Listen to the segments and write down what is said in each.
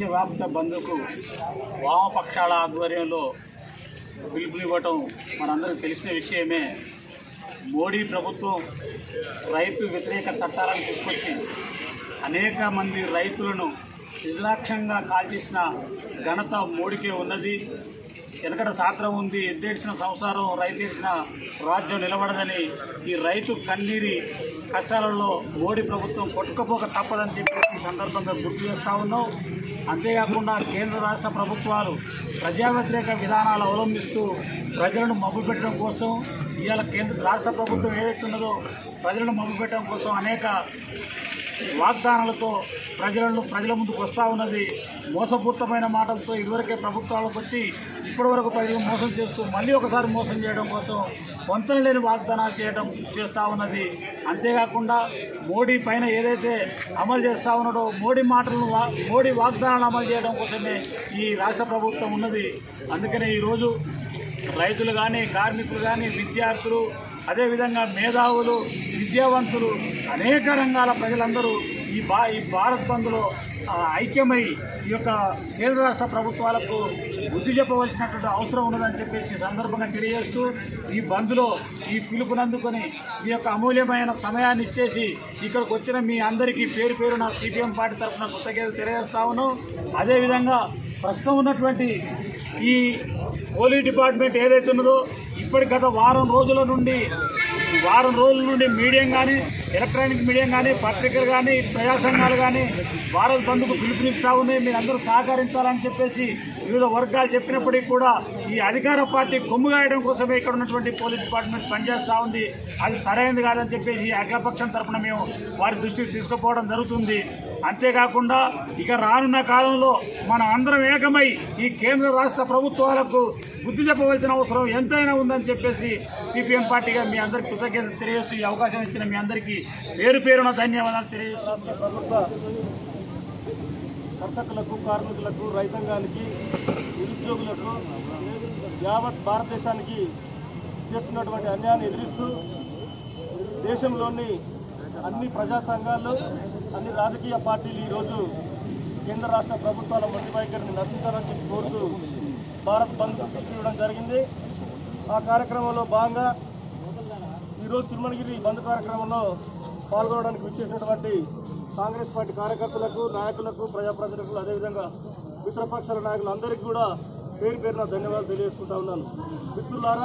దేశవ్యాప్త బంధుకు వామపక్షాల ఆధ్వర్యంలో పిలుపునివ్వటం మనందరికీ తెలిసిన విషయమే మోడీ ప్రభుత్వం రైతు వ్యతిరేక చట్టాలను తీసుకొచ్చి అనేక మంది రైతులను నిర్లక్ష్యంగా కాల్చేసిన ఘనత మోడీకే ఉన్నది వెనకట శాస్త్రం ఉంది ఎద్దేసిన సంసారం రైతేసిన రాజ్యం నిలబడదని ఈ రైతు కన్నీరి కష్టాలలో మోడీ ప్రభుత్వం కొట్టుకపోక తప్పదని చెప్పి ఈ సందర్భంగా గుర్తు చేస్తా ఉన్నాం అంతేకాకుండా కేంద్ర రాష్ట్ర ప్రభుత్వాలు ప్రజా వ్యతిరేక విధానాలు అవలంబిస్తూ ప్రజలను మభ్యపెట్టడం కోసం ఇవాళ కేంద్ర రాష్ట్ర ప్రభుత్వం ఏదైతే ఉన్నదో ప్రజలను మభ్యపెట్టడం కోసం అనేక వాగ్దానాలతో ప్రజలను ప్రజల ముందుకు వస్తూ ఉన్నది మోసపూరితమైన మాటలతో ఇదివరకే ప్రభుత్వాలకు వచ్చి ఇప్పటి వరకు ప్రజలను మోసం చేస్తూ మళ్ళీ ఒకసారి మోసం చేయడం కోసం పొంతన లేని వాగ్దానాలు చేయడం చేస్తూ ఉన్నది అంతేకాకుండా మోడీ పైన ఏదైతే అమలు చేస్తూ ఉన్నాడో మోడీ మాటలను వా- మోడీ వాగ్దానాలు అమలు చేయడం కోసమే ఈ రాష్ట్ర ప్రభుత్వం ఉన్నది అందుకనే ఈరోజు రైతులు కానీ కార్మికులు కానీ విద్యార్థులు అదేవిధంగా మేధావులు విద్యావంతులు అనేక రంగాల ప్రజలందరూ ఈ బా ఈ భారత్ బంద్లో ఆ, ఐక్యమై ఈ యొక్క కేంద్ర రాష్ట్ర ప్రభుత్వాలకు బుద్ధి చెప్పవలసినటువంటి అవసరం ఉన్నదని చెప్పేసి ఈ సందర్భంగా తెలియజేస్తూ ఈ బంద్లో ఈ పిలుపునందుకొని ఈ యొక్క అమూల్యమైన సమయాన్ని ఇచ్చేసి ఇక్కడికి వచ్చిన మీ అందరికీ పేరు పేరు నా సిపిఎం పార్టీ తరఫున కృతజ్ఞతలు తెలియజేస్తా ఉన్నాను అదేవిధంగా ప్రస్తుతం ఉన్నటువంటి ఈ పోలీస్ డిపార్ట్మెంట్ ఏదైతే ఉన్నదో ఇప్పటి గత వారం రోజుల నుండి వారం రోజుల నుండి మీడియం కానీ ఎలక్ట్రానిక్ మీడియం కానీ పత్రికలు కానీ ప్రజా సంఘాలు కానీ భారత్ బంద్కు పిలుపునిస్తూ ఉన్నాయి మీరు అందరూ సహకరించాలని చెప్పేసి వివిధ వర్గాలు చెప్పినప్పటికీ కూడా ఈ అధికార పార్టీ కొమ్ముగాయడం కోసమే ఇక్కడ ఉన్నటువంటి పోలీస్ డిపార్ట్మెంట్ పనిచేస్తూ ఉంది అది సరైనది కాదని చెప్పేసి ఈ అఖిలపక్షం తరఫున మేము వారి దృష్టికి తీసుకుపోవడం జరుగుతుంది అంతేకాకుండా ఇక రానున్న కాలంలో మన అందరం ఏకమై ఈ కేంద్ర రాష్ట్ర ప్రభుత్వాలకు బుద్ధి చెప్పవలసిన అవసరం ఎంతైనా ఉందని చెప్పేసి సిపిఎం పార్టీగా మీ అందరికీ కృతజ్ఞత తెలియజేస్తూ ఈ అవకాశం ఇచ్చిన మీ అందరికీ పేరు పేరున ధన్యవాదాలు తెలియజేస్తున్నాను ప్రభుత్వ కర్షకులకు కార్మికులకు రైతాంగానికి నిరుద్యోగులకు యావత్ భారతదేశానికి చేస్తున్నటువంటి అన్యాయాన్ని ఎదిరిస్తూ దేశంలోని అన్ని ప్రజా సంఘాలు అన్ని రాజకీయ పార్టీలు ఈరోజు కేంద్ర రాష్ట్ర ప్రభుత్వాల మొండి వైఖరిని నశించాలని చెప్పి కోరుతూ భారత్ బంద్ పిలుపునివ్వడం జరిగింది ఆ కార్యక్రమంలో భాగంగా ఈరోజు తిరుమలగిరి బంద్ కార్యక్రమంలో పాల్గొనడానికి విచ్చేసినటువంటి కాంగ్రెస్ పార్టీ కార్యకర్తలకు నాయకులకు ప్రజాప్రతినిధులకు అదేవిధంగా మిత్రపక్షాల నాయకులందరికీ కూడా పేరు పేరున ధన్యవాదాలు తెలియజేసుకుంటా ఉన్నాను మిత్రులారా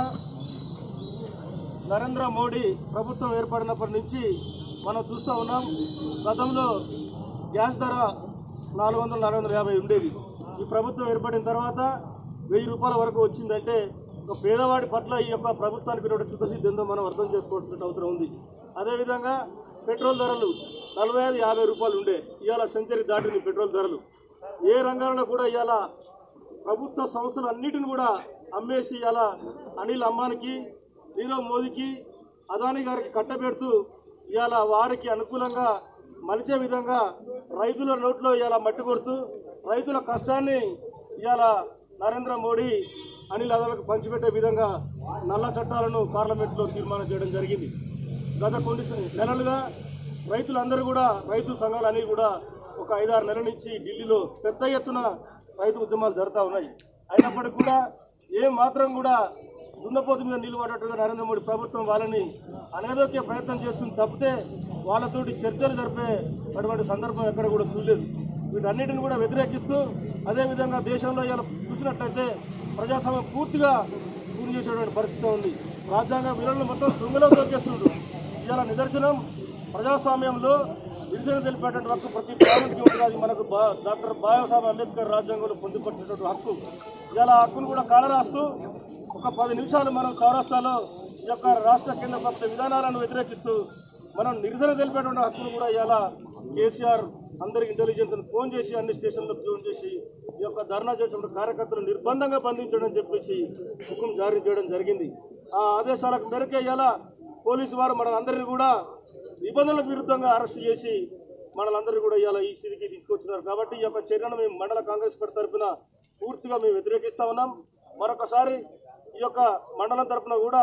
నరేంద్ర మోడీ ప్రభుత్వం ఏర్పడినప్పటి నుంచి మనం చూస్తూ ఉన్నాం గతంలో గ్యాస్ ధర నాలుగు వందల నాలుగు వందల యాభై ఉండేది ఈ ప్రభుత్వం ఏర్పడిన తర్వాత వెయ్యి రూపాయల వరకు వచ్చిందంటే ఒక పేదవాడి పట్ల ఈ యొక్క ప్రభుత్వానికి ఉన్నటువంటి చిత్తశుద్ధి ఏందో మనం అర్థం చేసుకోవాల్సిన అవసరం ఉంది అదేవిధంగా పెట్రోల్ ధరలు నలభై ఐదు యాభై రూపాయలు ఉండే ఇవాళ సెంచరీ దాటింది పెట్రోల్ ధరలు ఏ రంగాల్లో కూడా ఇవాళ ప్రభుత్వ సంస్థలు అన్నిటిని కూడా అమ్మేసి ఇవాళ అనిల్ అంబానికి నీరవ్ మోదీకి అదానీ గారికి కట్టబెడుతూ ఇవాళ వారికి అనుకూలంగా మలిచే విధంగా రైతుల నోట్లో ఇవాళ మట్టి కొడుతూ రైతుల కష్టాన్ని ఇవాళ నరేంద్ర మోడీ అనిల్ అదాలకు పంచిపెట్టే విధంగా నల్ల చట్టాలను పార్లమెంట్లో తీర్మానం చేయడం జరిగింది గత కొన్ని స- నెలలుగా రైతులందరూ కూడా రైతు సంఘాలు అన్ని కూడా ఒక ఐదారు నెలల నుంచి ఢిల్లీలో పెద్ద ఎత్తున రైతు ఉద్యమాలు జరుగుతూ ఉన్నాయి అయినప్పటికీ కూడా ఏ మాత్రం కూడా దున్నపోతు మీద నీళ్లు పడ్డట్టుగా నరేంద్ర మోడీ ప్రభుత్వం వాళ్ళని అనేదొకే ప్రయత్నం చేస్తుంది తప్పితే వాళ్ళతోటి చర్చలు జరిపే అటువంటి సందర్భం ఎక్కడ కూడా చూడలేదు వీటన్నిటిని కూడా వ్యతిరేకిస్తూ అదేవిధంగా దేశంలో ఇలా చూసినట్లయితే ప్రజాస్వామ్యం పూర్తిగా పూర్తి చేసేటువంటి పరిస్థితి ఉంది రాజ్యాంగ విలువలను మొత్తం దొంగలో తొక్కేస్తున్నారు ఇవాళ నిదర్శనం ప్రజాస్వామ్యంలో నిరసన తెలిపేటువంటి హక్కు ప్రతి ప్రాణికి ఉంటుంది అది మనకు బా- డాక్టర్ బాబాసాహెబ్ అంబేద్కర్ రాజ్యాంగంలో పొందుపరిచినటువంటి హక్కు ఇలా ఆ హక్కును కూడా కాలరాస్తూ ఒక పది నిమిషాలు మనం చౌరస్తాలో ఈ యొక్క రాష్ట్ర కేంద్ర ప్రభుత్వ విధానాలను వ్యతిరేకిస్తూ మనం నిరసన తెలిపేటువంటి హక్కును కూడా ఇలా కేసీఆర్ అందరికి ఇంటెలిజెన్స్ ఫోన్ చేసి అన్ని స్టేషన్లకు ఫోన్ చేసి ఈ యొక్క ధర్నా చేసిన కార్యకర్తలు నిర్బంధంగా బంధించడం చెప్పేసి హుకుం జారీ చేయడం జరిగింది ఆ ఆదేశాలకు మేరకే ఇలా పోలీసు వారు మన అందరినీ కూడా నిబంధనలకు విరుద్ధంగా అరెస్ట్ చేసి మనలందరూ కూడా ఇవాళ ఈ స్థితికి తీసుకొచ్చినారు కాబట్టి ఈ యొక్క చర్యను మేము మండల కాంగ్రెస్ పార్టీ తరఫున పూర్తిగా మేము వ్యతిరేకిస్తా ఉన్నాం మరొకసారి ఈ యొక్క మండలం తరఫున కూడా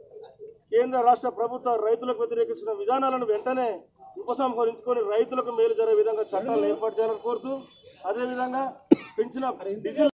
కేంద్ర రాష్ట్ర ప్రభుత్వ రైతులకు వ్యతిరేకిస్తున్న విధానాలను వెంటనే ఉపసంహరించుకొని రైతులకు మేలు జరిగే విధంగా చట్టాలను ఏర్పాటు చేయాలని కోరుతూ అదేవిధంగా పెంచిన డీజిల్